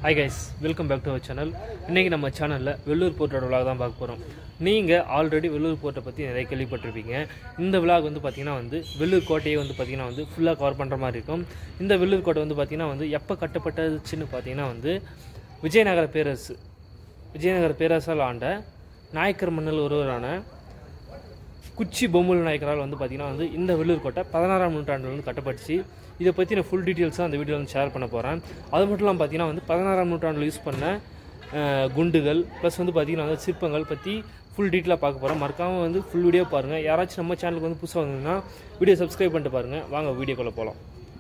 hi guys welcome back to our channel இன்றைக்கி நம்ம சேனலில் வெள்ளூர் போர்ட்டோட விலாக் தான் பார்க்க போகிறோம் நீங்கள் ஆல்ரெடி வெள்ளூர் போர்ட்டை பற்றி நிறைய கேள்விப்பட்டிருப்பீங்க இந்த விலாக் வந்து பார்த்திங்கன்னா வந்து வெள்ளூர் கோட்டையை வந்து பார்த்திங்கன்னா வந்து ஃபுல்லாக கவர் பண்ணுற மாதிரி இருக்கும் இந்த வெள்ளூர் கோட்டை வந்து பார்த்திங்கன்னா வந்து எப்போ கட்டப்பட்டதுச்சுன்னு பார்த்தீங்கன்னா வந்து விஜயநகர பேரரசு விஜயநகர பேரரசால் ஆண்ட நாயக்கர் மன்னல் ஒருவரான குச்சி பொம்முல் நாயக்கரால் வந்து பார்த்திங்கன்னா வந்து இந்த வெள்ளூர் கோட்டை பதினாறாம் நூற்றாண்டில் வந்து கட்டப்பட்டுச்சு இதை பற்றி நான் ஃபுல் டீட்டெயில்ஸாக அந்த வீடியோவில் வந்து ஷேர் பண்ண போகிறேன் அது மட்டும் இல்லாமல் பார்த்தீங்கன்னா வந்து பதினாறாம் நூற்றாண்டில் யூஸ் பண்ண அஹ், குண்டுகள் ப்ளஸ் வந்து பார்த்திங்கன்னா வந்து சிற்பங்கள் பற்றி ஃபுல் டீட்டெயிலாக பார்க்க போகிறோம் மறக்காமல் வந்து ஃபுல் வீடியோ பாருங்கள் யாராச்சும் நம்ம சேனலுக்கு வந்து புதுசாக வந்தீங்கன்னா வீடியோ சப்ஸ்கிரைப் பண்ணிட்டு பாருங்கள் வாங்க வீடியோக்குள்ளே போகலாம்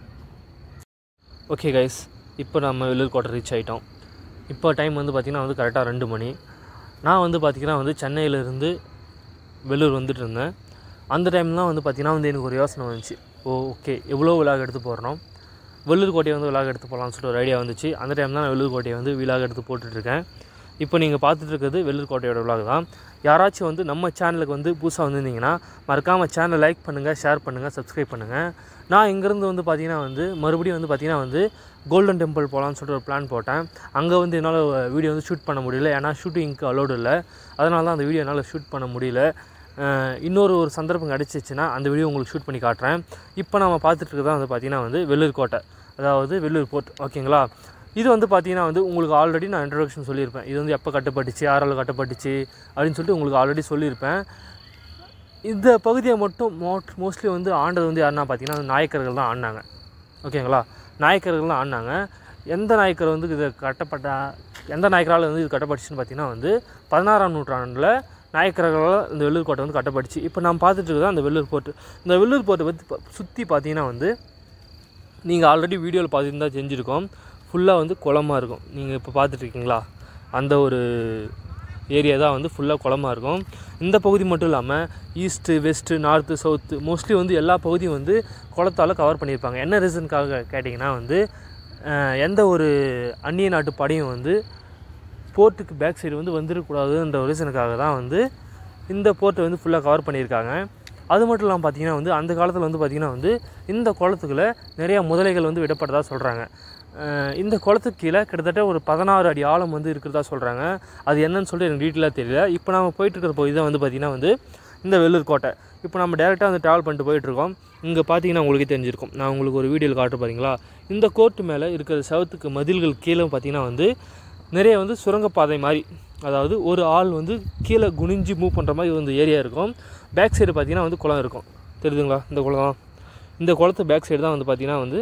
ஓகே கைஸ் இப்போ நம்ம வெள்ளூர் கோட்டை ரீச் ஆகிட்டோம் இப்போ டைம் வந்து பார்த்திங்கன்னா வந்து கரெக்டாக ரெண்டு மணி நான் வந்து பார்த்திங்கன்னா வந்து சென்னையிலேருந்து வெள்ளூர் வந்துட்டு இருந்தேன் அந்த டைம்லாம் வந்து பார்த்திங்கன்னா வந்து எனக்கு ஒரு யோசனை வந்துச்சு ஓ ஓகே எவ்வளோ விலாக் எடுத்து போடுறோம் வெள்ளூர் கோட்டையை வந்து விலாக் எடுத்து போகலாம்னு சொல்லிட்டு ஒரு ஐடியா வந்துச்சு அந்த டைம் தான் நான் வெள்ளூர் கோட்டையை வந்து விலாக் எடுத்து போட்டுட்ருக்கேன் இப்போ நீங்கள் பார்த்துட்டு இருக்கிறது வெள்ளூர் கோட்டையோட விலாக் தான் யாராச்சும் வந்து நம்ம சேனலுக்கு வந்து புதுசாக வந்திருந்தீங்கன்னா மறக்காமல் சேனலை லைக் பண்ணுங்கள் ஷேர் பண்ணுங்கள் சப்ஸ்கிரைப் பண்ணுங்கள் நான் இங்கேருந்து வந்து பார்த்தீங்கன்னா வந்து மறுபடியும் வந்து பார்த்தீங்கன்னா வந்து கோல்டன் டெம்பிள் போகலான்னு சொல்லிட்டு ஒரு பிளான் போட்டேன் அங்கே வந்து என்னால் வீடியோ வந்து ஷூட் பண்ண முடியல ஏன்னா ஷூட்டிங்க்கு அலோடு இல்லை அதனால தான் அந்த வீடியோ என்னால் ஷூட் பண்ண முடியல அஹ் இன்னொரு ஒரு சந்தர்ப்பம் கிடச்சிச்சின்னா அந்த வீடியோ உங்களுக்கு ஷூட் பண்ணி காட்டுறேன் இப்போ நம்ம பார்த்துட்டு இருக்கிறதா வந்து பார்த்தீங்கன்னா வந்து வெள்ளூர் கோட்டை அதாவது வெள்ளூர் போர்ட் ஓகேங்களா இது வந்து பார்த்தீங்கன்னா வந்து உங்களுக்கு ஆல்ரெடி நான் இன்ட்ரடக்ஷன் சொல்லியிருப்பேன் இது வந்து எப்போ கட்டப்பட்டுச்சு யாரால் கட்டப்பட்டுச்சு அப்படின்னு சொல்லிட்டு உங்களுக்கு ஆல்ரெடி சொல்லியிருப்பேன் இந்த பகுதியை மட்டும் மோட் மோஸ்ட்லி வந்து ஆண்டது வந்து யாருன்னா பார்த்தீங்கன்னா வந்து நாயக்கர்கள் தான் ஆடினாங்க ஓகேங்களா நாயக்கர்கள் தான் ஆடினாங்க எந்த நாயக்கர் வந்து இது கட்டப்பட்ட எந்த நாயக்கரால் வந்து இது கட்டப்பட்டுச்சுன்னு பார்த்தீங்கன்னா வந்து பதினாறாம் நூற்றாண்டில் நாயக்கர்களால் இந்த வெள்ளூர் கோட்டை வந்து கட்டப்பட்டுச்சு இப்போ நான் பார்த்துட்டு இருக்கிறது அந்த வெள்ளூர் போர்ட்டு இந்த வெள்ளூர் போர்ட்டை பற்றி ப- சுற்றி பார்த்தீங்கன்னா வந்து நீங்கள் ஆல்ரெடி வீடியோவில் பார்த்துருந்தா தெரிஞ்சிருக்கோம் ஃபுல்லாக வந்து குளமா இருக்கும் நீங்கள் இப்போ பார்த்துட்டு இருக்கீங்களா அந்த ஒரு ஏரியா தான் வந்து ஃபுல்லாக குளமா இருக்கும் இந்த பகுதி மட்டும் இல்லாமல் east west north south mostly வந்து எல்லா பகுதியும் வந்து குளத்தால் கவர் பண்ணியிருப்பாங்க என்ன ரீசனுக்காக கேட்டிங்கன்னா வந்து அஹ், எந்த ஒரு அந்நிய நாட்டு படையும் வந்து போர்ட்டுக்கு பேக் சைடு வந்து வந்துடக்கூடாதுன்ற ஒரு ரீசனுக்காக தான் வந்து இந்த போர்ட்டை வந்து ஃபுல்லாக கவர் பண்ணியிருக்காங்க அது மட்டும் இல்லாமல் பார்த்தீங்கன்னா வந்து அந்த காலத்தில் வந்து பார்த்திங்கன்னா வந்து இந்த குளத்துக்குள்ளே நிறையா முதலைகள் வந்து விடப்பட்டதா சொல்கிறாங்க இந்த குளத்துக்கு கீழே கிட்டத்தட்ட ஒரு பதினாறு அடி ஆழம் வந்து இருக்கிறதா சொல்கிறாங்க அது என்னன்னு சொல்லிட்டு எனக்கு டீட்டெயிலாக தெரியல இப்போ நம்ம போயிட்டு இருக்கிற பகுதி தான் வந்து பார்த்திங்கன்னா வந்து இந்த வெள்ளூர் கோட்டை இப்போ நம்ம டேரெக்டாக வந்து ட்ராவல் பண்ணிட்டு போயிட்டுருக்கோம் இங்கே பார்த்தீங்கன்னா உங்களுக்கே தெரிஞ்சிருக்கும் நான் உங்களுக்கு ஒரு வீடியோவில் காட்டு பாருங்களா இந்த கோர்ட்டு மேலே இருக்கிற செவத்துக்கு மதில்கள் கீழே பார்த்தீங்கன்னா வந்து நிறைய வந்து சுரங்கப்பாதை மாதிரி அதாவது ஒரு ஆள் வந்து கீழே குனிஞ்சு மூவ் பண்ணுற மாதிரி வந்து ஏரியா இருக்கும் பேக் சைடு பார்த்தீங்கன்னா வந்து குளம் இருக்கும் தெரியுதுங்களா இந்த குளம் இந்த குளத்து பேக் சைடு தான் வந்து பார்த்தீங்கன்னா வந்து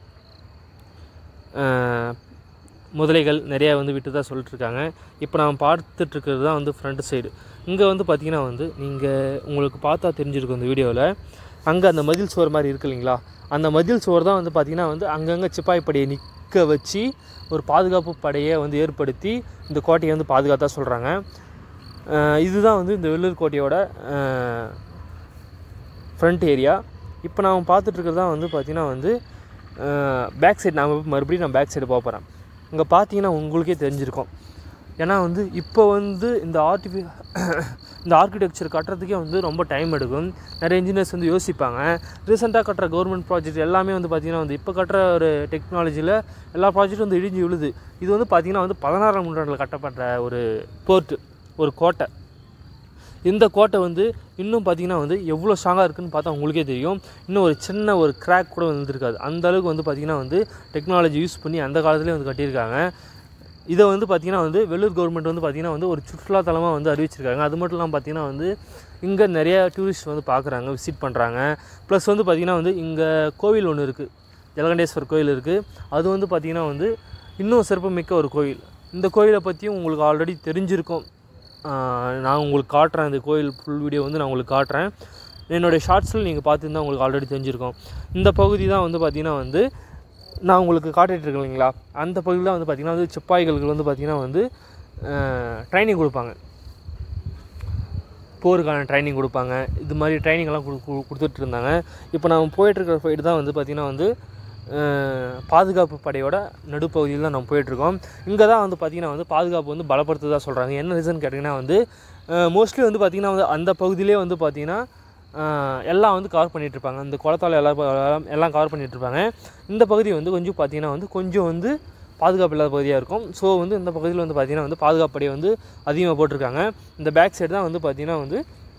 ஆஹ், முதலைகள் நிறையா வந்து விட்டு தான் சொல்லிட்டுருக்காங்க இப்போ நான் பார்த்துட்டு இருக்கிறது தான் வந்து ஃப்ரண்ட் சைடு இங்கே வந்து பார்த்தீங்கன்னா வந்து நீங்கள் உங்களுக்கு பார்த்தா தெரிஞ்சிருக்கும் இந்த வீடியோவில் அங்கே அந்த மதில் சுவர் மாதிரி இருக்கு இல்லைங்களா அந்த மதில் சுவர் தான் வந்து பார்த்திங்கன்னா வந்து அங்கங்கே சிப்பாய் படையை நிற்க வச்சு ஒரு பாதுகாப்பு படையை வந்து ஏற்படுத்தி இந்த கோட்டையை வந்து பாதுகாத்தா சொல்கிறாங்க இதுதான் வந்து இந்த வெள்ளூர் கோட்டையோட ஃப்ரண்ட் ஏரியா இப்போ நான் பார்த்துட்டு இருக்கிறது தான் வந்து பார்த்திங்கன்னா வந்து பேக் சைடு நான் மறுபடியும் நான் பேக் சைடு போக போகிறேன் இங்கே பார்த்தீங்கன்னா உங்களுக்கே தெரிஞ்சிருக்கும் ஏன்னா வந்து இப்போ வந்து இந்த ஆர்டிஃபி இந்த ஆர்கிடெக்சர் கட்டுறதுக்கே வந்து ரொம்ப டைம் எடுக்கும் நிறைய இன்ஜினியர்ஸ் வந்து யோசிப்பாங்க ரீசெண்டாக கட்டுற கவர்மெண்ட் ப்ராஜெக்ட் எல்லாமே வந்து பார்த்திங்கன்னா வந்து இப்போ கட்டுற ஒரு டெக்னாலஜியில் எல்லா ப்ராஜெக்ட்டும் வந்து இடிஞ்சு விழுது இது வந்து பார்த்திங்கன்னா வந்து பதினாறாம் நூற்றாண்டில் கட்டப்பட்ட ஒரு போர்ட்டு ஒரு கோட்டை இந்த கோட்டை வந்து இன்னும் பார்த்தீங்கன்னா வந்து எவ்வளோ ஸ்ட்ராங்காக இருக்குன்னு பார்த்தா உங்களுக்கே தெரியும் இன்னும் ஒரு சின்ன ஒரு கிராக் கூட வந்துருக்காது அந்த அளவுக்கு வந்து பார்த்திங்கன்னா வந்து டெக்னாலஜி யூஸ் பண்ணி அந்த காலத்துலேயே வந்து கட்டியிருக்காங்க இதை வந்து பார்த்திங்கன்னா வந்து வெள்ளூர் கவர்மெண்ட் வந்து பார்த்திங்கன்னா வந்து ஒரு சுற்றுலாத்தலமாக வந்து அறிவிச்சிருக்காங்க அது மட்டும் இல்லாமல் பார்த்திங்கன்னா வந்து இங்கே நிறைய டூரிஸ்ட் வந்து பார்க்குறாங்க விசிட் பண்ணுறாங்க ப்ளஸ் வந்து பார்த்திங்கன்னா வந்து இங்கே கோவில் ஒன்று இருக்குது ஜலகண்டேஸ்வர் கோயில் இருக்குது அது வந்து பார்த்திங்கன்னா வந்து இன்னும் சிறப்புமிக்க ஒரு கோயில் இந்த கோயிலை பற்றியும் உங்களுக்கு ஆல்ரெடி தெரிஞ்சிருக்கும் ஆஹ் நான் உங்களுக்கு காட்டுறேன் இந்த கோயில் ஃபுல் வீடியோ வந்து நான் உங்களுக்கு காட்டுறேன் என்னுடைய ஷார்ட்ஸில் நீங்கள் பார்த்துருந்தா உங்களுக்கு ஆல்ரெடி தெரிஞ்சிருக்கும் இந்த பகுதி தான் வந்து பார்த்திங்கன்னா வந்து நான் உங்களுக்கு காட்டிகிட்டு இருக்கேன் இல்லைங்களா அந்த பகுதியில் தான் வந்து பார்த்திங்கன்னா வந்து சிப்பாய்களுக்கு வந்து பார்த்திங்கன்னா வந்து ட்ரைனிங் கொடுப்பாங்க போருக்கான ட்ரைனிங் கொடுப்பாங்க இது மாதிரி ட்ரைனிங் எல்லாம் கொடு கொடு- கொடுத்துட்டு இருந்தாங்க இப்போ நம்ம போயிட்டுருக்கிற சைடு தான் வந்து பார்த்திங்கன்னா வந்து அஹ், பாதுகாப்பு படையோட நடுப்பகுதியில் தான் நம்ம போயிட்டுருக்கோம் இங்கே தான் வந்து பார்த்திங்கன்னா வந்து பாதுகாப்பு வந்து பலப்படுத்துதா சொல்கிறாங்க என்ன ரீசன் கேட்டிங்கன்னா வந்து மோஸ்ட்லி வந்து பார்த்திங்கன்னா வந்து அந்த பகுதியிலே வந்து பார்த்திங்கன்னா அஹ், எல்லாம் வந்து கவர் பண்ணிட்டு இருப்பாங்க இந்த குளத்தால் எல்லாம் எல்லாம் எல்லாம் கவர் பண்ணிட்டு இருப்பாங்க இந்த பகுதி வந்து கொஞ்சம் பார்த்திங்கன்னா வந்து கொஞ்சம் வந்து பாதுகாப்பு இல்லாத பகுதியாக இருக்கும் ஸோ வந்து இந்த பகுதியில் வந்து பார்த்திங்கன்னா வந்து பாதுகாப்பு படையை வந்து அதிகமாக போட்டிருக்காங்க இந்த பேக் சைடு தான் வந்து பார்த்திங்கன்னா வந்து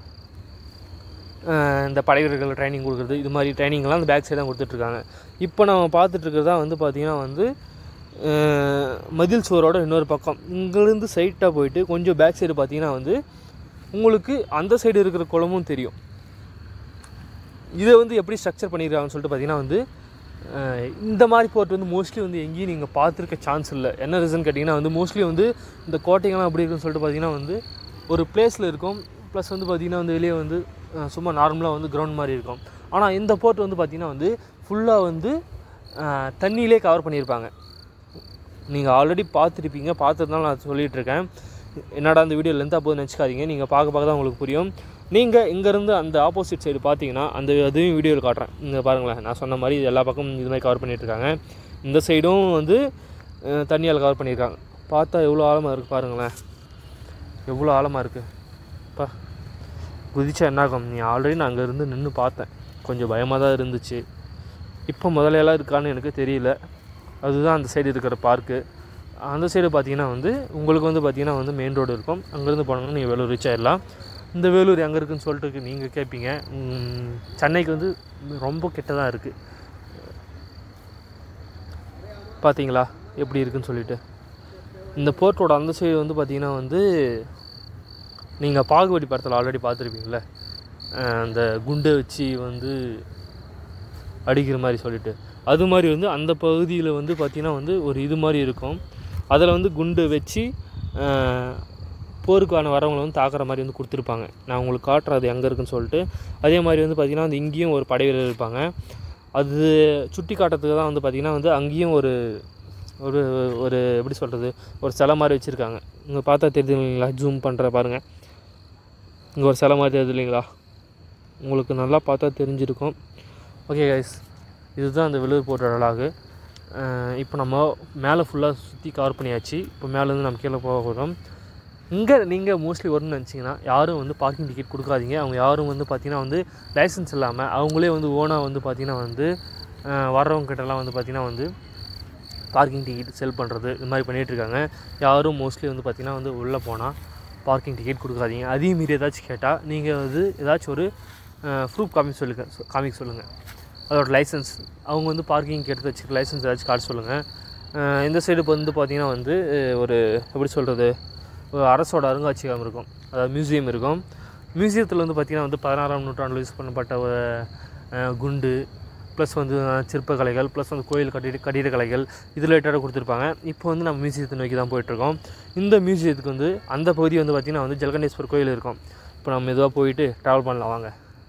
அஹ், இந்த படை வீரர்கள் ட்ரைனிங் கொடுக்குறது இது மாதிரி ட்ரைனிங்லாம் அந்த பேக் சைடு தான் கொடுத்துட்ருக்காங்க இப்போ நம்ம பார்த்துட்டு இருக்கிறதா வந்து பார்த்திங்கன்னா வந்து அஹ், மதில் சுவரோட இன்னொரு பக்கம் இங்கேருந்து சைட்டாக போயிட்டு கொஞ்சம் பேக் சைடு பார்த்தீங்கன்னா வந்து உங்களுக்கு அந்த சைடு இருக்கிற குளமும் தெரியும் இதை வந்து எப்படி ஸ்ட்ரக்சர் பண்ணியிருக்காங்கன்னு சொல்லிட்டு பார்த்தீங்கன்னா வந்து அஹ், இந்த மாதிரி போர்ட் வந்து மோஸ்ட்லி வந்து எங்கேயும் நீங்கள் பார்த்துருக்க சான்ஸ் இல்லை என்ன ரீசன் கேட்டிங்கன்னா வந்து மோஸ்ட்லி வந்து இந்த கோட்டைங்கெல்லாம் எப்படி இருக்குன்னு சொல்லிட்டு பார்த்தீங்கன்னா வந்து ஒரு பிளேஸில் இருக்கும் ப்ளஸ் வந்து பார்த்திங்கன்னா வந்து வெளியே வந்து அஹ், சும்மா நார்மலாக வந்து கிரவுண்ட் மாதிரி இருக்கும் ஆனால் இந்த போர்ட் வந்து பார்த்திங்கன்னா வந்து ஃபுல்லாக வந்து அஹ், தண்ணியிலே கவர் பண்ணியிருப்பாங்க நீங்கள் ஆல்ரெடி பார்த்துருப்பீங்க பார்த்ததுனால நான் சொல்லிகிட்டு இருக்கேன் என்னடா அந்த வீடியோ லென்த்தாக போகுது நினச்சிக்காதீங்க நீங்கள் பார்க்க பார்க்க தான் உங்களுக்கு புரியும் நீங்கள் இங்கேருந்து அந்த ஆப்போசிட் சைடு பார்த்தீங்கன்னா அந்த அதையும் வீடியோவில் காட்டுறேன் இங்கே பாருங்களேன் நான் சொன்ன மாதிரி இது எல்லா பக்கமும் இது மாதிரி கவர் பண்ணிட்டு இருக்காங்க இந்த சைடும் வந்து அஹ், தண்ணியால் கவர் பண்ணியிருக்காங்க பார்த்தா எவ்வளோ ஆழமாக இருக்குது பாருங்களேன் எவ்வளோ ஆழமாக இருக்குது பா குதிச்சா என்னாகும் நீ ஆல்ரெடி நான் அங்கேருந்து நின்று பார்த்தேன் கொஞ்சம் பயமாக தான் இருந்துச்சு இப்போ முதலையெல்லாம் இருக்கான்னு எனக்கு தெரியல அதுதான் அந்த சைடு இருக்கிற பார்க்கு அந்த சைடு பார்த்தீங்கன்னா வந்து உங்களுக்கு வந்து பார்த்தீங்கன்னா வந்து மெயின் ரோடு இருக்கும் அங்கேருந்து போனோம்னா நீங்கள் வேலூர் ரீச் ஆயிடலாம் இந்த வேலூர் எங்கே இருக்குன்னு சொல்லிட்டு நீங்கள் கேட்பீங்க ம், சென்னைக்கு வந்து ரொம்ப கிட்ட தான் இருக்குது பார்த்தீங்களா எப்படி இருக்குன்னு சொல்லிட்டு இந்த போர்ட்டோட அந்த சைடு வந்து பார்த்தீங்கன்னா வந்து நீங்கள் பாகுபடி படத்தில் ஆல்ரெடி பார்த்துருப்பீங்களே அஹ் அந்த குண்டை வச்சு வந்து அடிக்கிற மாதிரி சொல்லிட்டு அது மாதிரி வந்து அந்த பகுதியில் வந்து பார்த்திங்கன்னா வந்து ஒரு இது மாதிரி இருக்கும் அதில் வந்து குண்டு வச்சு அஹ், போருக்கான வரவங்களை வந்து தாக்குற மாதிரி வந்து கொடுத்துருப்பாங்க நான் உங்களுக்கு காட்டுறேன் அது எங்கே இருக்குன்னு சொல்லிட்டு அதே மாதிரி வந்து பார்த்திங்கன்னா வந்து இங்கேயும் ஒரு படை வீரர் இருப்பாங்க அது சுட்டி காட்டுறதுக்கு தான் வந்து பார்த்திங்கன்னா வந்து அங்கேயும் ஒரு ஒரு ஒரு எப்படி சொல்கிறது ஒரு சிலை மாதிரி வச்சுருக்காங்க இங்கே பார்த்தா தெரியுது இல்லைங்களா ஜூம் பண்ணுற பாருங்கள் இங்கே ஒரு சிலை மாதிரி தெரியுது இல்லைங்களா உங்களுக்கு நல்லா பார்த்தா தெரிஞ்சிருக்கும் ஓகே கைஸ் இதுதான் அந்த வெள்ளூர் போட்ட லாகு இப்போ நம்ம மேலே ஃபுல்லாக சுற்றி கவர் பண்ணியாச்சு இப்போ மேலேருந்து நம்ம கீழே போக போகிறோம் இங்கே நீங்கள் மோஸ்ட்லி வரணும்னு நினச்சிங்கன்னா யாரும் வந்து பார்க்கிங் டிக்கெட் கொடுக்காதீங்க அவங்க யாரும் வந்து பார்த்திங்கன்னா வந்து லைசன்ஸ் இல்லாமல் அவங்களே வந்து ஓனாக வந்து பார்த்திங்கன்னா வந்து அஹ், வர்றவங்க கிட்டலாம் வந்து பார்த்திங்கன்னா வந்து பார்க்கிங் டிக்கெட் செல் பண்ணுறது இது மாதிரி பண்ணிகிட்டு இருக்காங்க யாரும் மோஸ்ட்லி வந்து பார்த்திங்கன்னா வந்து உள்ளே போனால் பார்க்கிங் டிக்கெட் கொடுக்காதீங்க அதையும் மீறி ஏதாச்சும் கேட்டால் நீங்கள் வந்து ஏதாச்சும் ஒரு ப்ரூஃப் காமிக்க சொல்லுங்கள் காமிக்க சொல்லுங்கள் அதோட லைசன்ஸ் அவங்க வந்து பார்க்கிங்க்கு எடுத்து வச்சுக்க லைசன்ஸ் ஏதாச்சும் காட்ட சொல்லுங்கள் அஹ் இந்த சைடு இப்போ வந்து பார்த்திங்கன்னா வந்து அஹ் ஒரு எப்படி சொல்கிறது ஒரு அரசோட அருங்காட்சியகம் இருக்கும் அதாவது மியூசியம் இருக்கும் மியூசியத்தில் வந்து பார்த்திங்கன்னா வந்து பதினாறாம் நூற்றாண்டில் யூஸ் பண்ணப்பட்ட ஒரு, அஹ், குண்டு ப்ளஸ் வந்து அஹ், சிற்பக்கலைகள் ப்ளஸ் வந்து கோயில் கட்டிட கட்டிடக்கலைகள் இது ரிலேட்டடாக கொடுத்துருப்பாங்க இப்போ வந்து நம்ம மியூசியத்தை நோக்கி தான் போயிட்டுருக்கோம் இந்த மியூசியத்துக்கு வந்து அந்த பகுதி வந்து பார்த்திங்கன்னா வந்து ஜலகண்டேஸ்வர் கோயில் இருக்கும் இப்போ நம்ம மெதுவாக போயிட்டு ட்ராவல் பண்ணலாம் வாங்க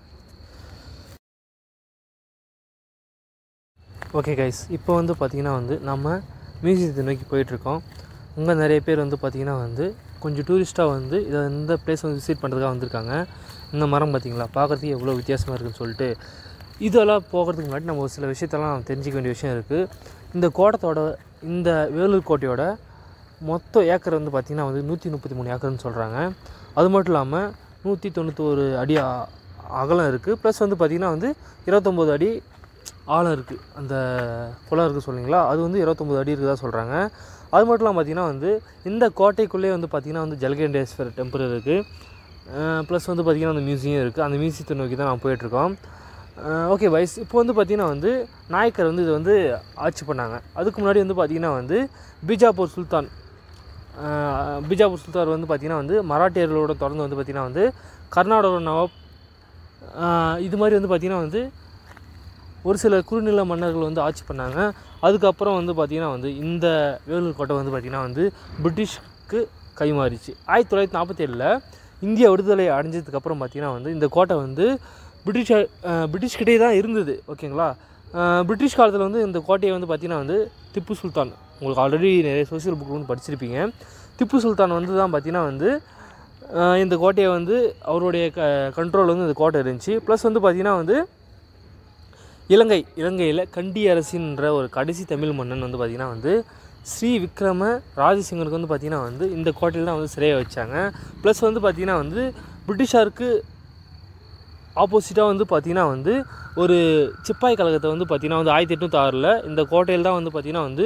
ஓகே கைஸ் இப்போ வந்து பார்த்திங்கன்னா வந்து நம்ம மியூசியத்தை நோக்கி போயிட்டுருக்கோம் இங்கே நிறைய பேர் வந்து பார்த்திங்கன்னா வந்து கொஞ்சம் டூரிஸ்ட்டாக வந்து இதை இந்த பிளேஸ் வந்து விசிட் பண்ணுறதுக்காக வந்திருக்காங்க இந்த மரம் பார்த்திங்களா பார்க்குறதுக்கு எவ்வளோ வித்தியாசமாக இருக்குன்னு சொல்லிட்டு இதெல்லாம் போகிறதுக்கு முன்னாடி நம்ம ஒரு சில விஷயத்தெல்லாம் தெரிஞ்சிக்க வேண்டிய விஷயம் இருக்குது இந்த கோட்டத்தோட இந்த வேலூர் கோட்டையோட மொத்த ஏக்கர் வந்து பார்த்திங்கன்னா வந்து நூற்றி முப்பத்தி மூணு ஏக்கர்னு சொல்கிறாங்க அது மட்டும் இல்லாமல் நூற்றி தொண்ணூத்தோரு அடி அ- அகலம் இருக்குது ப்ளஸ் வந்து பார்த்திங்கன்னா வந்து இருபத்தொம்போது அடி ஆழம் இருக்குது அந்த குளம் இருக்குது சொல்லுங்களா அது வந்து இருபத்தொம்போது அடி இருக்குதா சொல்கிறாங்க அது மட்டும் இல்லாமல் பார்த்திங்கன்னா வந்து இந்த கோட்டைக்குள்ளேயே வந்து பார்த்திங்கன்னா வந்து ஜலகண்டேஸ்வரர் டெம்பிள் இருக்குது ப்ளஸ் வந்து பார்த்திங்கன்னா அந்த மியூசியம் இருக்குது அந்த மியூசியத்தை நோக்கி தான் நான் போயிட்டுருக்கோம் ஓகே வைஸ் இப்போ வந்து பார்த்திங்கன்னா வந்து நாயக்கர் வந்து இது வந்து ஆட்சி பண்ணாங்க அதுக்கு முன்னாடி வந்து பார்த்திங்கன்னா வந்து பீஜாப்பூர் சுல்தான் அஹ், பீஜாப்பூர் சுல்தான் வந்து பார்த்திங்கன்னா வந்து மராட்டியர்களோட தொடர்ந்து வந்து பார்த்திங்கன்னா வந்து கர்நாடக நவாப் அஹ், இது மாதிரி வந்து பார்த்திங்கன்னா வந்து ஒரு சில குறுநில மன்னர்கள் வந்து ஆட்சி பண்ணாங்க அதுக்கப்புறம் வந்து பார்த்திங்கன்னா வந்து இந்த வேலூர் கோட்டை வந்து பார்த்திங்கன்னா வந்து பிரிட்டிஷ்க்கு கைமாறிச்சு ஆயிரத்தி தொள்ளாயிரத்தி நாற்பத்தி ஏழில் இந்தியா விடுதலை அடைஞ்சதுக்கப்புறம் பார்த்திங்கன்னா வந்து இந்த கோட்டை வந்து பிரிட்டிஷ் பிரிட்டிஷ்கிட்டே தான் இருந்தது ஓகேங்களா அஹ் பிரிட்டிஷ் காலத்தில் வந்து இந்த கோட்டையை வந்து பார்த்திங்கன்னா வந்து திப்பு சுல்தான் உங்களுக்கு ஆல்ரெடி நிறைய சோசியல் புக் வந்து படிச்சிருப்பீங்க திப்பு சுல்தான் வந்து தான் பார்த்திங்கன்னா வந்து அஹ் இந்த கோட்டையை வந்து அவருடைய க கண்ட்ரோல் வந்து இந்த கோட்டை இருந்துச்சு ப்ளஸ் வந்து பார்த்திங்கன்னா வந்து இலங்கை இலங்கையில் கண்டி அரசின்ற ஒரு கடைசி தமிழ் மன்னன் வந்து பார்த்திங்கன்னா வந்து ஸ்ரீ விக்ரம ராஜசிங்கனுக்கு வந்து பார்த்திங்கன்னா வந்து இந்த கோட்டையில் தான் வந்து சிறையை வச்சாங்க ப்ளஸ் வந்து பார்த்திங்கன்னா வந்து பிரிட்டிஷாருக்கு ஆப்போசிட்டாக வந்து பார்த்திங்கன்னா வந்து ஒரு சிப்பாய் கழகத்தை வந்து பார்த்திங்கன்னா வந்து ஆயிரத்தி எட்நூற்றி ஆறில் இந்த கோட்டையில் தான் வந்து பார்த்திங்கன்னா வந்து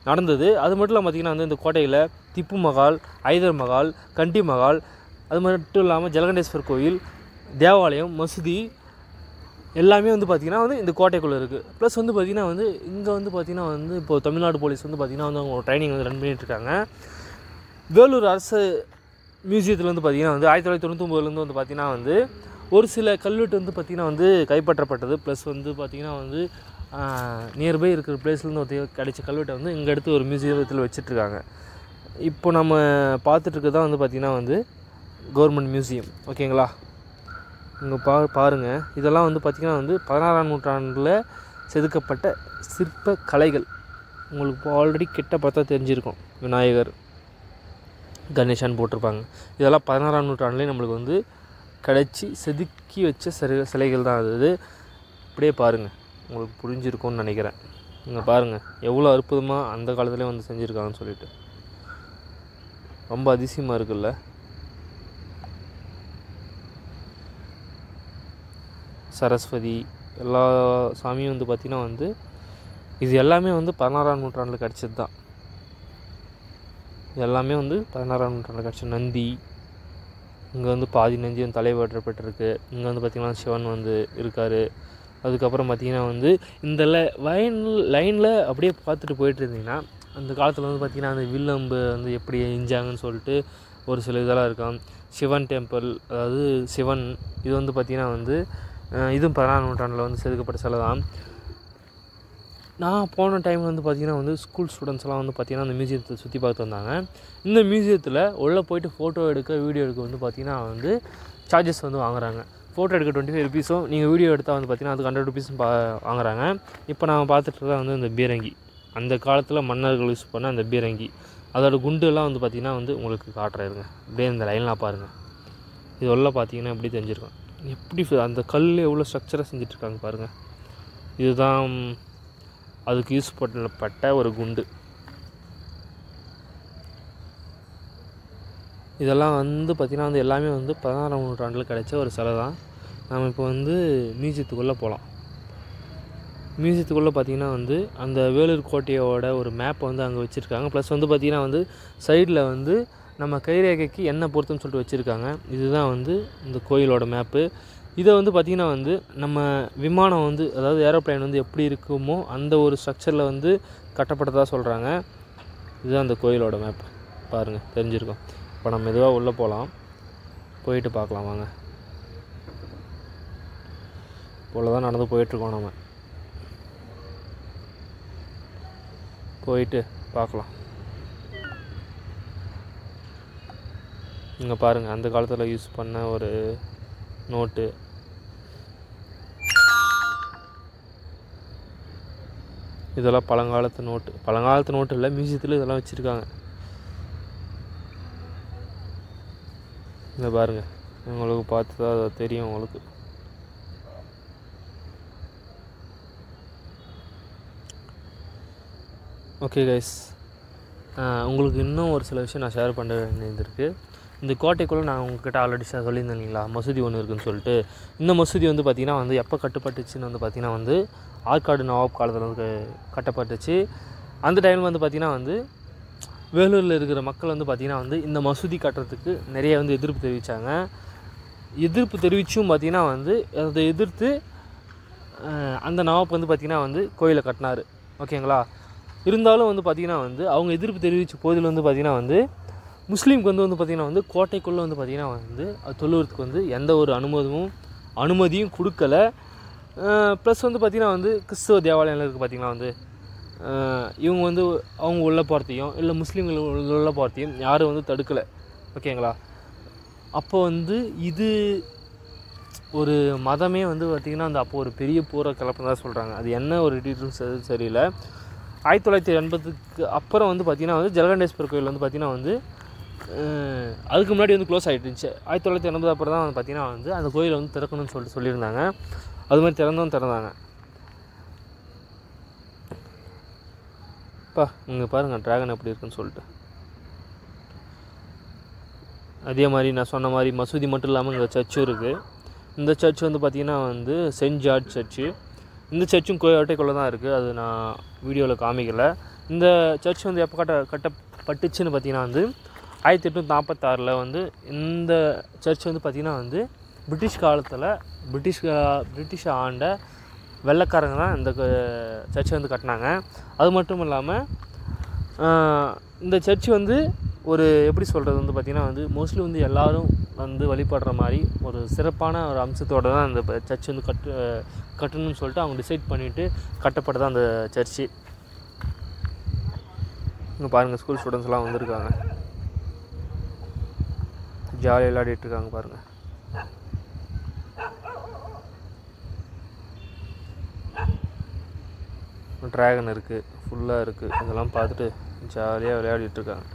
நடந்தது அது மட்டும் இல்லாமல் பார்த்திங்கன்னா வந்து இந்த கோட்டையில் திப்பு மகால் ஐதர் மகால் கண்டி மகால் அது மட்டும் இல்லாமல் ஜலகண்டேஸ்வர் கோயில் தேவாலயம் மசூதி எல்லாமே வந்து பார்த்திங்கன்னா வந்து இந்த கோட்டைக்குள்ளே இருக்குது ப்ளஸ் வந்து பார்த்திங்கன்னா வந்து இங்கே வந்து பார்த்திங்கன்னா வந்து இப்போ தமிழ்நாடு போலீஸ் வந்து பார்த்திங்கன்னா வந்து அவங்க ட்ரைனிங் வந்து ரன் பண்ணிட்டு இருக்காங்க வேலூர் அரசு மியூசியத்தில் வந்து பார்த்திங்கன்னா வந்து ஆயிரத்தி தொள்ளாயிரத்தி தொண்ணூத்தொம்பதுலேருந்து வந்து பார்த்திங்கன்னா வந்து ஒரு சில கல்வெட்டு வந்து பார்த்திங்கன்னா வந்து கைப்பற்றப்பட்டது ப்ளஸ் வந்து பார்த்திங்கன்னா வந்து நியர்பை இருக்கிற பிளேஸ்லேருந்து ஒரு கிடைச்ச கல்வெட்டை வந்து இங்கே எடுத்து ஒரு மியூசியத்தில் வச்சிட்ருக்காங்க இப்போ நம்ம பார்த்துட்டு தான் வந்து பார்த்திங்கன்னா வந்து கவர்மெண்ட் மியூசியம் ஓகேங்களா இங்கே பா பாருங்கள் இதெல்லாம் வந்து பார்த்திங்கன்னா வந்து பதினாறாம் நூற்றாண்டில் செதுக்கப்பட்ட சிற்ப கலைகள் உங்களுக்கு இப்போ ஆல்ரெடி கிட்ட பார்த்தா தெரிஞ்சிருக்கும் விநாயகர் கணேசன் போட்டிருப்பாங்க இதெல்லாம் பதினாறாம் நூற்றாண்டுலேயே நம்மளுக்கு வந்து கிடச்சி செதுக்கி வச்ச சிலை சிலைகள் தான் அது இது அப்படியே பாருங்கள் உங்களுக்கு புரிஞ்சிருக்கும்னு நினைக்கிறேன் இங்கே பாருங்கள் எவ்வளோ அற்புதமாக அந்த காலத்துலேயே வந்து செஞ்சுருக்காங்கன்னு சொல்லிட்டு ரொம்ப அதிசயமாக இருக்குல்ல சரஸ்வதி எல்லா சாமியும் வந்து பார்த்திங்கன்னா வந்து இது எல்லாமே வந்து பதினாறாம் நூற்றாண்டில் கிடச்சது தான் இது எல்லாமே வந்து பதினாறாம் நூற்றாண்டில் கிடச்ச நந்தி இங்கே வந்து பாதி நந்தியும் தலைவற்றப்பட்டிருக்கு இங்கே வந்து பார்த்திங்கன்னா சிவன் வந்து இருக்கார் அதுக்கப்புறம் பார்த்திங்கன்னா வந்து இந்த ல லைன் லைனில் அப்படியே பார்த்துட்டு போயிட்டு இருந்தீங்கன்னா அந்த காலத்தில் வந்து பார்த்திங்கன்னா அந்த வில்லம்பு வந்து எப்படி எஞ்சாங்கன்னு சொல்லிட்டு ஒரு சில இதெல்லாம் இருக்கும் சிவன் டெம்பிள் அதாவது சிவன் இது வந்து பார்த்திங்கன்னா வந்து அஹ், இதுவும் பதினாறாம் நூற்றாண்டில் வந்து செதுக்கப்பட்ட சிலை தான் நான் போன டைம் வந்து பார்த்திங்கன்னா வந்து ஸ்கூல் ஸ்டூடெண்ட்ஸ்லாம் வந்து பார்த்திங்கன்னா அந்த மியூசியத்தை சுற்றி பார்த்து வந்தாங்க இந்த மியூசியத்தில் உள்ளே போயிட்டு ஃபோட்டோ எடுக்க வீடியோ எடுக்க வந்து பார்த்திங்கன்னா வந்து சார்ஜஸ் வந்து வாங்குறாங்க ஃபோட்டோ எடுக்க டுவெண்ட்டி ஃபைவ் ருபீஸும் நீங்கள் வீடியோ எடுத்தால் வந்து பார்த்திங்கன்னா அதுக்கு ஹண்ட்ரட் ருபீஸும் பா வாங்குறாங்க இப்போ நான் பார்த்துட்டு தான் வந்து இந்த பீரங்கி அந்த காலத்தில் மன்னர்கள் யூஸ் பண்ண அந்த பீரங்கி அதோட குண்டுலாம் வந்து பார்த்திங்கன்னா வந்து உங்களுக்கு காட்டுறேன் இருங்க அப்படியே இந்த லைன்லாம் பாருங்கள் இது உள்ள பார்த்தீங்கன்னா எப்படி தெரிஞ்சிருக்கும் எப்படி ஃப- அந்த கல் எவ்வளோ ஸ்ட்ரக்சராக செஞ்சிட்ருக்காங்க பாருங்கள் இதுதான் அதுக்கு யூஸ் பண்ணப்பட்ட ஒரு குண்டு இதெல்லாம் வந்து பார்த்திங்கன்னா வந்து எல்லாமே வந்து பதினாறாம் நூற்றாண்டில் கிடைச்ச ஒரு சிலை தான் நம்ம இப்போ வந்து மியூசியத்துக்குள்ளே போகலாம் மியூசியத்துக்குள்ளே பார்த்தீங்கன்னா வந்து அந்த வேலூர் கோட்டையோட ஒரு மேப்பை வந்து அங்கே வச்சுருக்காங்க ப்ளஸ் வந்து பார்த்திங்கன்னா வந்து சைடில் வந்து நம்ம கைரேகைக்கு என்ன பொருத்தம்னு சொல்லிட்டு வச்சுருக்காங்க இதுதான் வந்து இந்த கோயிலோட மேப்பு இதை வந்து பார்த்திங்கன்னா வந்து நம்ம விமானம் வந்து அதாவது ஏரோப்ளேன் வந்து எப்படி இருக்குமோ அந்த ஒரு ஸ்ட்ரக்சரில் வந்து கட்டப்பட்டதாக சொல்கிறாங்க இதுதான் அந்த கோயிலோட மேப் பாருங்கள் தெரிஞ்சிருக்கும் இப்போ நம்ம மெதுவாக உள்ளே போகலாம் போயிட்டு பார்க்கலாம் வாங்க போல தான் நடந்து போயிட்டுருக்கோம் நம்ம போயிட்டு பார்க்கலாம் இங்கே பாருங்கள் அந்த காலத்தில் யூஸ் பண்ண ஒரு நோட்டு இதெல்லாம் பழங்காலத்து நோட்டு பழங்காலத்து நோட்டு இல்லை மியூசியத்தில் இதெல்லாம் வச்சுருக்காங்க இந்த பாருங்கள் உங்களுக்கு பார்த்து தான் அது தெரியும் உங்களுக்கு ஓகே கைஸ் உங்களுக்கு இன்னும் ஒரு சில விஷயம் நான் ஷேர் பண்ண வேண்டியது இருக்குது இந்த கோட்டைக்குள்ளே நான் உங்ககிட்ட ஆல்ரெடி சொல்லியிருந்தேன் இல்லைங்களா மசூதி ஒன்று இருக்குன்னு சொல்லிட்டு இந்த மசூதி வந்து பார்த்திங்கன்னா வந்து எப்போ கட்டப்பட்டுச்சுன்னு வந்து பார்த்திங்கன்னா வந்து ஆற்காடு நவாப் காலத்தில் வந்து க- கட்டப்பட்டுச்சு அந்த டைமில் வந்து பார்த்திங்கன்னா வந்து வேலூரில் இருக்கிற மக்கள் வந்து பார்த்திங்கன்னா வந்து இந்த மசூதி கட்டுறதுக்கு நிறைய வந்து எதிர்ப்பு தெரிவித்தாங்க எதிர்ப்பு தெரிவித்தும் பார்த்திங்கன்னா வந்து அதை எதிர்த்து அஹ், அந்த நவாப் வந்து பார்த்திங்கன்னா வந்து கோயிலை கட்டினார் ஓகேங்களா இருந்தாலும் வந்து பார்த்திங்கன்னா வந்து அவங்க எதிர்ப்பு தெரிவித்த போதில் வந்து பார்த்திங்கன்னா வந்து முஸ்லீம்க்கு வந்து வந்து பார்த்திங்கன்னா வந்து கோட்டைக்குள்ளே வந்து பார்த்திங்கன்னா வந்து அது தொழுவதுக்கு வந்து எந்த ஒரு அனுமதியும் அனுமதியும் கொடுக்கல ப்ளஸ் வந்து பார்த்திங்கன்னா வந்து கிறிஸ்தவ தேவாலயங்கள் இருக்குது பார்த்திங்கன்னா வந்து அஹ், இவங்க வந்து அவங்க உள்ளே போகிறதையும் இல்லை முஸ்லீம்கள் உள்ள- உள்ள போகிறதையும் யாரும் வந்து தடுக்கலை ஓகேங்களா அப்போ வந்து இது ஒரு மதமே வந்து பார்த்திங்கன்னா அந்த அப்போ ஒரு பெரிய போரை கிளப்புனதாக சொல்கிறாங்க அது என்ன ஒரு டீட்டெயில்ஸ் அது தெரியல ஆயிரத்தி தொள்ளாயிரத்தி எண்பதுக்கு அப்புறம் வந்து பார்த்திங்கன்னா வந்து ஜலகண்டேஸ்வரர் கோயில் வந்து பார்த்திங்கன்னா வந்து அஹ், அதுக்கு முன்னாடி வந்து க்ளோஸ் ஆகிட்டு இருந்துச்சு ஆயிரத்தி தொள்ளாயிரத்தி எண்பது அப்புறம் தான் வந்து பார்த்திங்கன்னா வந்து அந்த கோயிலை வந்து திறக்கணும்னு சொல்லிட்டு சொல்லியிருந்தாங்க அது மாதிரி திறந்தும் திறந்தாங்க பா இங்கே பாருங்கள் ட்ராகன் எப்படி இருக்குன்னு சொல்லிட்டு அதே மாதிரி நான் சொன்ன மாதிரி மசூதி மட்டும் இல்லாமல் இங்கே சர்ச்சும் இருக்குது இந்த சர்ச் வந்து பார்த்திங்கன்னா வந்து சென்ட் ஜார்ஜ் சர்ச்சு இந்த சர்ச்சும் கோட்டைக்குள்ளே தான் இருக்குது அது நான் வீடியோவில் காமிக்கல இந்த சர்ச் வந்து எப்போ கட்ட கட்டப்பட்டுச்சுன்னு பார்த்தீங்கன்னா வந்து ஆயிரத்தி எட்நூற்றி நாற்பத்தாறில் வந்து இந்த சர்ச் வந்து பார்த்திங்கன்னா வந்து பிரிட்டிஷ் காலத்தில் பிரிட்டிஷ் கா- பிரிட்டிஷ் ஆண்ட வெள்ளைக்காரங்க தான் இந்த சர்ச்சை வந்து கட்டினாங்க அது மட்டும் இல்லாமல் இந்த சர்ச் வந்து ஒரு எப்படி சொல்கிறது வந்து பார்த்திங்கன்னா வந்து மோஸ்ட்லி வந்து எல்லாரும் வந்து வழிபடுற மாதிரி ஒரு சிறப்பான ஒரு அம்சத்தோட தான் அந்த சர்ச் வந்து கட்டு கட்டணும்னு சொல்லிட்டு அவங்க டிசைட் பண்ணிவிட்டு கட்டப்பட்டது அந்த சர்ச்சு இங்கே பாருங்கள் ஸ்கூல் ஸ்டூடெண்ட்ஸ்லாம் வந்திருக்காங்க ஜாலியாக விளையாடிட்டு இருக்காங்க பாருங்கள் ட்ராகன் இருக்குது ஃபுல்லாக இருக்குது இதெல்லாம் பார்த்துட்டு ஜாலியாக விளையாடிட்டு இருக்காங்க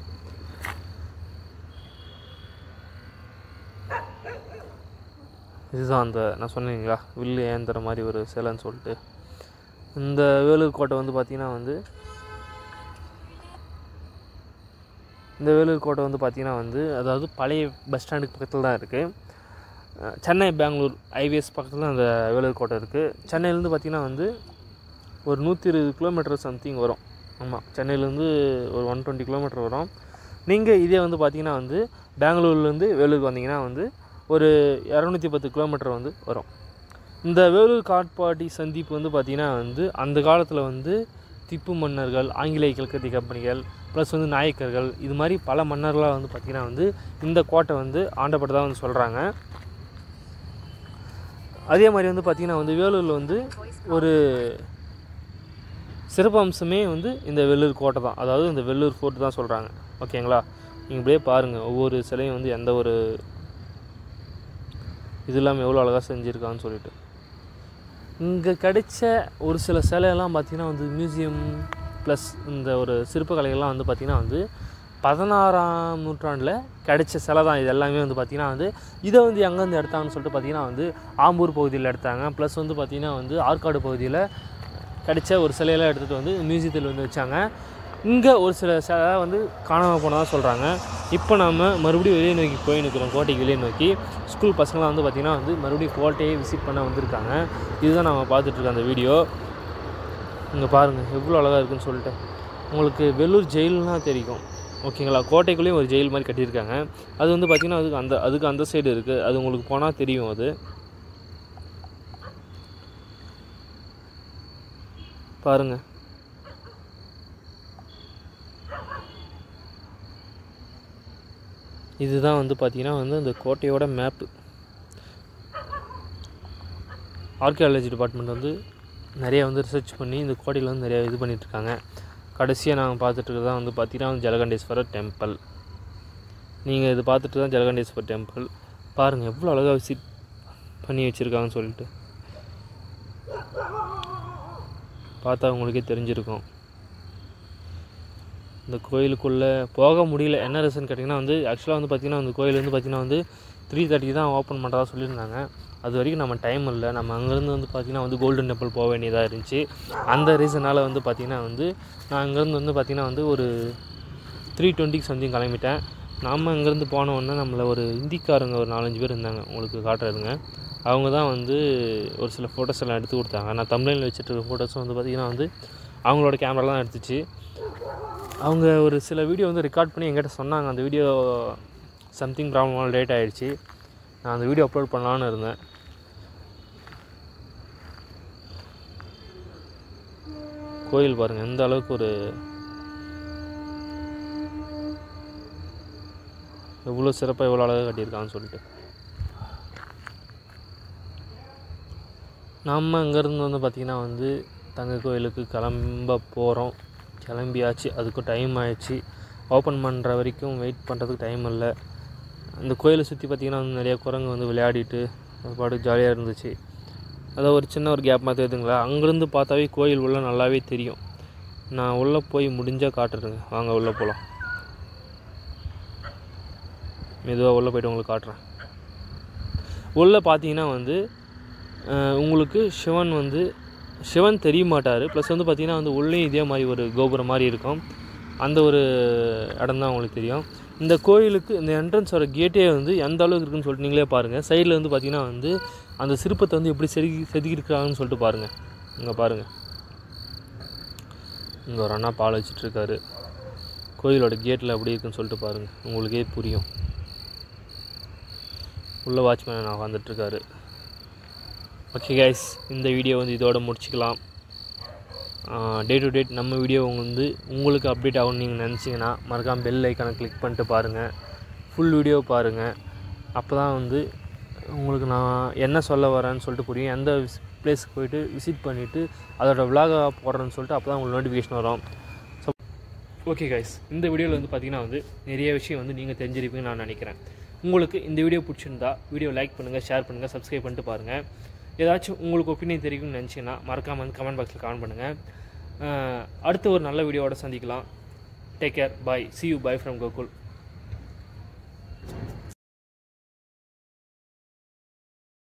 இதுதான் அந்த நான் சொன்னீங்களா வில்லு ஏந்துற மாதிரி ஒரு சிலைன்னு சொல்லிட்டு இந்த வேலூர் கோட்டை வந்து பார்த்திங்கன்னா வந்து இந்த வேலூர் கோட்டை வந்து பார்த்திங்கன்னா வந்து அதாவது பழைய பஸ் ஸ்டாண்டுக்கு பக்கத்தில் தான் இருக்குது சென்னை பெங்களூர் ஹைவேஸ் பக்கத்தில் தான் அந்த வேலூர் கோட்டை இருக்குது சென்னையிலேருந்து பார்த்திங்கன்னா வந்து ஒரு நூற்றி இருபது கிலோமீட்டர் சம்திங் வரும் ஆமாம் சென்னையிலேருந்து ஒரு ஒன் டுவெண்ட்டி கிலோமீட்டர் வரும் நீங்கள் இதே வந்து பார்த்தீங்கன்னா வந்து பெங்களூர்லேருந்து வேலூருக்கு வந்தீங்கன்னா வந்து ஒரு இரநூத்தி பத்து கிலோமீட்டர் வந்து வரும் இந்த வேலூர் காட்பாடி சந்திப்பு வந்து பார்த்திங்கன்னா வந்து அந்த காலத்தில் வந்து திப்பு மன்னர்கள் ஆங்கிலேய கிழக்கத்தி கம்பெனிகள் ப்ளஸ் வந்து நாயக்கர்கள் இது மாதிரி பல மன்னர்களாக வந்து பார்த்திங்கன்னா வந்து இந்த கோட்டை வந்து ஆண்டப்பட்டதாக வந்து சொல்கிறாங்க அதே மாதிரி வந்து பார்த்திங்கன்னா வந்து வேலூரில் வந்து ஒரு சிறப்பு அம்சமே வந்து இந்த வெள்ளூர் கோட்டை தான் அதாவது இந்த வெள்ளூர் ஃபோர்ட் தான் சொல்கிறாங்க ஓகேங்களா நீங்கள் இப்படியே பாருங்கள் ஒவ்வொரு சிலையும் வந்து எந்த ஒரு இது இல்லாமல் எவ்வளோ அழகாக செஞ்சுருக்கான்னு சொல்லிட்டு இங்கே கிடைச்ச ஒரு சில சிலையெல்லாம் பார்த்திங்கன்னா வந்து மியூசியம் ப்ளஸ் இந்த ஒரு சிற்பக்கலைகள்லாம் வந்து பார்த்திங்கன்னா வந்து பதினாறாம் நூற்றாண்டில் கிடைச்ச சிலை தான் இது எல்லாமே வந்து பார்த்திங்கன்னா வந்து இதை வந்து எங்கேருந்து எடுத்தாங்கன்னு சொல்லிட்டு பார்த்திங்கன்னா வந்து ஆம்பூர் பகுதியில் எடுத்தாங்க ப்ளஸ் வந்து பார்த்திங்கன்னா வந்து ஆற்காடு பகுதியில் கிடைச்ச ஒரு சிலையெல்லாம் எடுத்துகிட்டு வந்து மியூசியத்தில் வந்து வச்சாங்க இங்கே ஒரு சில சிலை வந்து காணாமல் போனதாக சொல்கிறாங்க இப்போ நம்ம மறுபடியும் வெளியே நோக்கி போய் நிற்கிறோம் கோட்டைக்கு வெளியே நோக்கி ஸ்கூல் பசங்களாம் வந்து பார்த்திங்கன்னா வந்து மறுபடியும் கோட்டையை விசிட் பண்ண வந்திருக்காங்க இதுதான் நம்ம பார்த்துட்ருக்க அந்த வீடியோ இங்கே பாருங்கள் எவ்வளோ அழகாக இருக்குன்னு சொல்லிட்டு உங்களுக்கு வெள்ளூர் ஜெயில்னா தெரியும் ஓகேங்களா கோட்டைக்குள்ளேயும் ஒரு ஜெயில் மாதிரி கட்டியிருக்காங்க அது வந்து பார்த்திங்கன்னா அதுக்கு அந்த அதுக்கு அந்த சைடு இருக்குது அது உங்களுக்கு போனால் தெரியும் அது பாருங்க இதுதான் வந்து பார்த்திங்கன்னா வந்து அந்த கோட்டையோட மேப்பு ஆர்கியாலஜி டிபார்ட்மெண்ட் வந்து நிறைய வந்து ரிசர்ச் பண்ணி இந்த கோட்டையில் வந்து நிறைய இது பண்ணிகிட்ருக்காங்க கடைசியாக நாங்கள் பார்த்துட்டு இருக்கிறது வந்து பார்த்திங்கன்னா வந்து ஜலகண்டேஸ்வரர் டெம்பிள் நீங்கள் இது பார்த்துட்டு தான் ஜலகண்டேஸ்வரர் டெம்பிள் பாருங்கள் எவ்வளோ அழகாக விசிட் பண்ணி வச்சுருக்காங்கன்னு சொல்லிட்டு பார்த்தா உங்களுக்கே தெரிஞ்சிருக்கும் இந்த கோயிலுக்குள்ளே போக முடியல என்ன ரீசன் கேட்டிங்கன்னா வந்து ஆக்சுவலாக வந்து பார்த்திங்கன்னா அந்த கோயில் வந்து பார்த்திங்கன்னா வந்து த்ரீ தேர்ட்டிக்கு தான் ஓப்பன் பண்ணுறதா சொல்லியிருந்தாங்க அது வரைக்கும் நம்ம டைம் இல்லை நம்ம அங்கேருந்து வந்து பார்த்திங்கன்னா வந்து கோல்டன் டெம்பிள் போக வேண்டியதாக இருந்துச்சு அந்த ரீசனால் வந்து பார்த்திங்கன்னா வந்து நான் அங்கேருந்து வந்து பார்த்திங்கன்னா வந்து ஒரு த்ரீ டுவெண்ட்டிக்கு சம்திங் கிளம்பிட்டேன் நாம் அங்கேருந்து போன உடனே நம்மளை ஒரு ஹிந்திக்காரங்க ஒரு நாலஞ்சு பேர் இருந்தாங்க உங்களுக்கு காட்டுறதுங்க அவங்க தான் வந்து ஒரு சில ஃபோட்டோஸ் எல்லாம் எடுத்து கொடுத்தாங்க நான் தமிழில் வச்சுட்டு இருக்க ஃபோட்டோஸும் வந்து பார்த்திங்கன்னா வந்து அவங்களோட கேமராலாம் தான் எடுத்துச்சு அவங்க ஒரு சில வீடியோ வந்து ரெக்கார்ட் பண்ணி என்கிட்ட சொன்னாங்க அந்த வீடியோ சம்திங் ப்ராப்ளம் லேட் ஆகிடுச்சு நான் அந்த வீடியோ அப்லோட் பண்ணலான்னு இருந்தேன் கோயில் பாருங்கள் எந்த அளவுக்கு ஒரு எவ்வளோ சிறப்பாக எவ்வளோ அழகாக கட்டியிருக்கான்னு சொல்லிட்டு நம்ம அங்கேருந்து வந்து பார்த்திங்கன்னா வந்து தங்க கோயிலுக்கு கிளம்ப போகிறோம் கிளம்பியாச்சு அதுக்கும் டைம் ஆயிடுச்சு ஓப்பன் பண்ணுற வரைக்கும் வெயிட் பண்ணுறதுக்கு டைம் இல்லை அந்த கோயிலை சுற்றி பார்த்திங்கன்னா வந்து நிறைய குரங்கு வந்து விளையாடிட்டு அது பாட்டுக்கு ஜாலியாக இருந்துச்சு அதான் ஒரு சின்ன ஒரு கேப் மாதிரி தெரியுதுங்களா அங்கேருந்து பார்த்தாவே கோயில் உள்ளே நல்லாவே தெரியும் நான் உள்ளே போய் முடிஞ்சால் காட்டுறேங்க வாங்க உள்ளே போகலாம் மெதுவாக உள்ளே போய்ட்டு உங்களுக்கு காட்டுறேன் உள்ளே பார்த்தீங்கன்னா வந்து அஹ், உங்களுக்கு சிவன் வந்து சிவன் தெரிய மாட்டார் ப்ளஸ் வந்து பார்த்திங்கன்னா வந்து உள்ளேயும் இதே மாதிரி ஒரு கோபுரம் மாதிரி இருக்கும் அந்த ஒரு இடம் தான் உங்களுக்கு தெரியும் இந்த கோயிலுக்கு இந்த என்ட்ரன்ஸோட கேட்டே வந்து எந்த அளவுக்கு இருக்குன்னு சொல்லிட்டு நீங்களே பாருங்கள் சைடில் வந்து பார்த்திங்கன்னா வந்து அந்த சிற்பத்தை வந்து எப்படி செதுக்கி செதுக்கியிருக்காங்கன்னு சொல்லிட்டு பாருங்கள் இங்கே பாருங்கள் இங்கே ஒரு அண்ணா பால் வச்சிட்ருக்காரு கோயிலோட கேட்டில் எப்படி இருக்குன்னு சொல்லிட்டு பாருங்கள் உங்களுக்கே புரியும் உள்ள வாட்ச்மேன் நான் உட்காந்துட்ருக்காரு ஓகே கைஸ் இந்த வீடியோ வந்து இதோட முடிச்சுக்கலாம் டே டு டேட் நம்ம வீடியோ வந்து உங்களுக்கு அப்டேட் ஆகும்னு நீங்கள் நினச்சிங்கன்னா மறக்காம பெல் ஐக்கானை கிளிக் பண்ணிட்டு பாருங்கள் ஃபுல் வீடியோ பாருங்கள் அப்போ தான் வந்து உங்களுக்கு நான் என்ன சொல்ல வரேன்னு சொல்லிட்டு புரியும் எந்த பிளேஸ்க்கு போயிட்டு விசிட் பண்ணிவிட்டு அதோட விலாகாக போடுறேன்னு சொல்லிட்டு அப்போ தான் உங்களுக்கு நோட்டிஃபிகேஷன் வரும் ஸோ ஓகே கைஸ் இந்த வீடியோவில் வந்து பார்த்தீங்கன்னா வந்து நிறைய விஷயம் வந்து நீங்கள் தெரிஞ்சிருப்பீங்கன்னு நான் நினைக்கிறேன் உங்களுக்கு இந்த வீடியோ பிடிச்சிருந்தா வீடியோ லைக் பண்ணுங்கள் ஷேர் பண்ணுங்கள் சப்ஸ்கிரைப் பண்ணிட்டு பாருங்கள் ஏதாச்சும் உங்களுக்கு ஒப்பீனியன் தெரியும்னு நினச்சிங்கன்னா மறக்காமல் வந்து கமெண்ட் பாக்ஸில் கமெண்ட் பண்ணுங்கள் அடுத்த ஒரு நல்ல வீடியோவோட சந்திக்கலாம் take care bye see you bye from Gokul